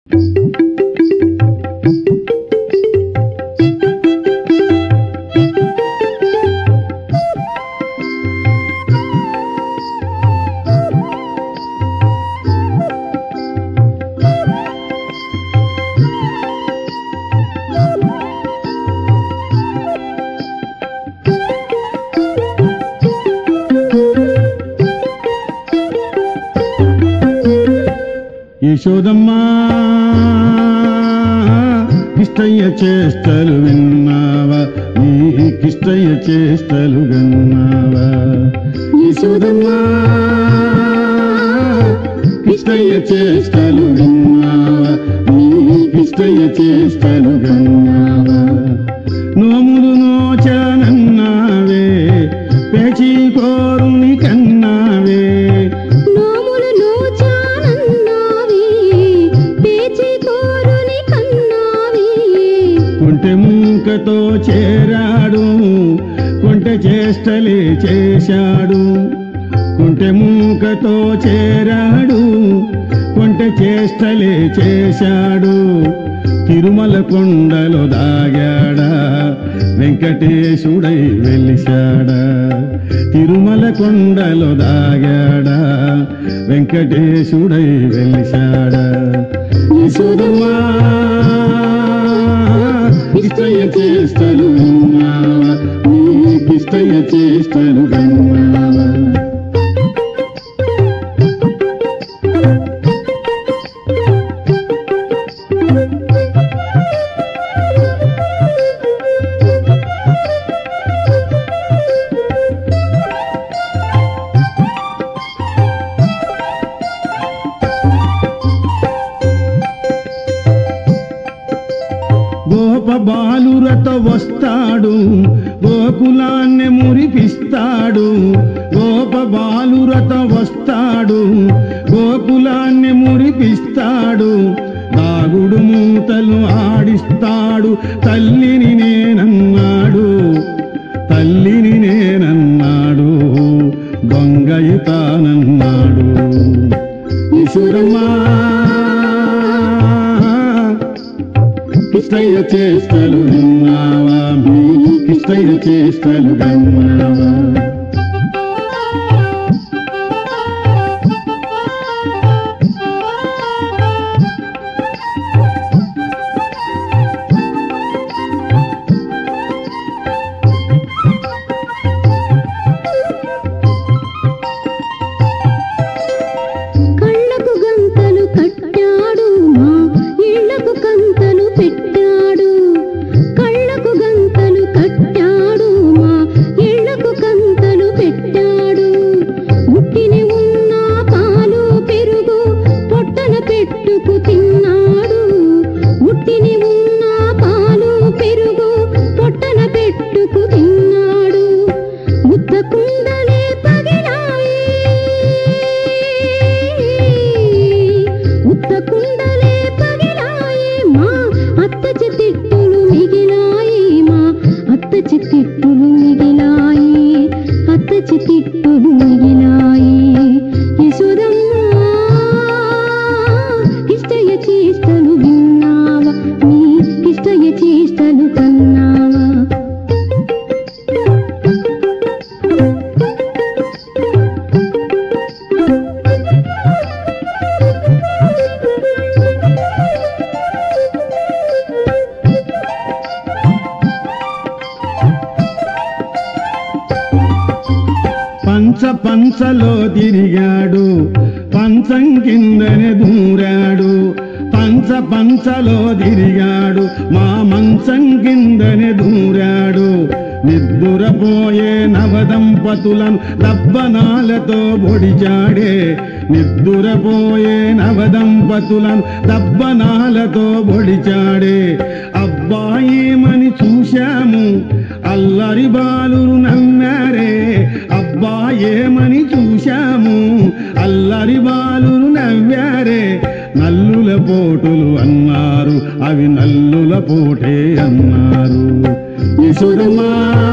యశోదమ్మా కిష్టయ్య చేష్టలు విన్నావా నీ కిష్టయ్య చేష్టలు గన్నావా యశోదమ్మా కిష్టయ్య చేష్టలు విన్నావా నీ కిష్టయ్య చేష్టలు గన్నావా నోములు నోచనన్నావే పేచి కోరుని కన్నావే నోములు నోచానన్నావే పేచి కోరుని కన్నావే కొంటె మూకతో చేరాడు కొంటె చేష్టలే చేశాడు కొంటె మూకతో చేరాడు కొంటె చేష్టలే చేశాడు తిరుమల కొండలో దాగాడా వెంకటేశుడై వెలిశాడా తిరుమల కొండలో దాగాడా వెంకటేశుడై వెలిశాడా యశోదమ్మా ఇష్టయ చేష్టలు విన్నావా నీకిష్టయ చేష్టలు విన్నావా గోప బాలురత వస్తాడు గోకులాన్ని మురిపిస్తాడు గోప బాలురత వస్తాడు గోకులాన్ని మురిపిస్తాడు దాగుడు మూతలు ఆడిస్తాడు తల్లిని నేనన్నాడు తల్లిని నేనన్నాడు దొంగయితానన్నాడు ఈశ్వరమ్మా కిష్టయ్య చేష్టలు విన్నావా మీ కిష్టయ్య చేష్టలు విన్నావా కళ్ళకు గంతలు కట్టాడు మా ఇళ్లకు కంతలు పెట్టాడు కళ్ళకు గంతలు కట్టాడు మా ఇళ్లకు కంతలు పెట్టాడు ఉట్టిని ఉన్న పాలు పెరుగు పొట్టన పెట్టుకు తిన్నాడు ఉట్టిని ఉన్న పాలు పెరుగు పొట్టన పెట్టుకు తిన్నాడు ముద్ద కుండలే పగిలాయి ఉత్త కుండలే పగిలాయి మా అత్త చిత్తులు మిగిలాయి మా అత్త చిత్తులు మిగిలాయి అత్త చిత్తులు మిగిలాయి యశోదమ్మా ఇష్టయ చేష్టలు విన్నావా నీ ఇష్టయ చేష్టలు కన్నావా పంచ పంచలో తిరిగాడు పంచం కిందనే దూరాడు పంచ పంచలో తిరిగాడు మా మంచం కిందనే దూరాడు నిద్దురపోయే నవదంపతులను దబ్బనాలతో పొడిచాడే నిద్దురపోయే నవదంపతులను దబ్బనాలతో పొడిచాడే అబ్బాయేమని చూశాము అల్లరి బాలురు నవ్వారే అబ్బా ఏమని చూశాము అల్లరి బాలురు నవ్వారే నల్లుల పోటులు అన్నారు అవి నల్లుల పోటే అన్నారు యశోదమ్మా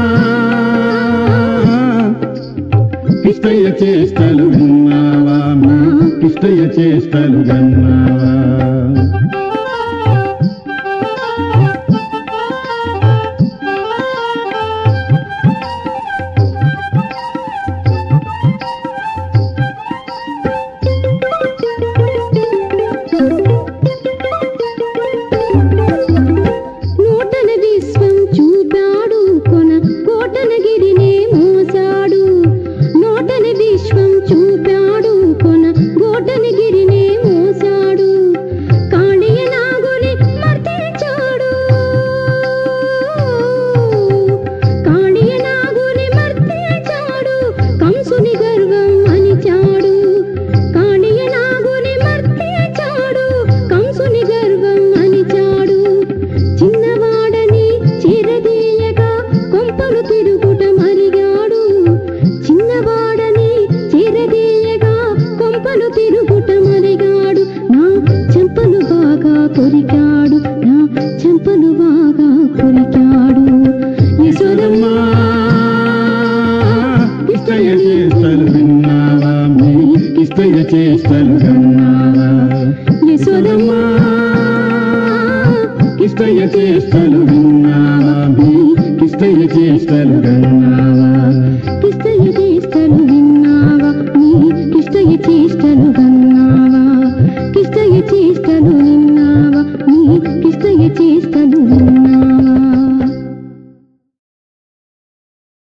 కిష్టయ్య చేష్టలు విన్నావా మా కిష్టయ్య చేష్టలు విన్నావా కిష్టయ్య చేష్టలు గన్నావా యశోదమ్మా కిష్టయ్య చేష్టలు విన్నావా మీ కిష్టయ్య చేష్టలు గన్నావా కిష్టయ్య చేష్టలు విన్నావా నీ కిష్టయ్య చేష్టలు గన్నావా కిష్టయ్య చేష్టలు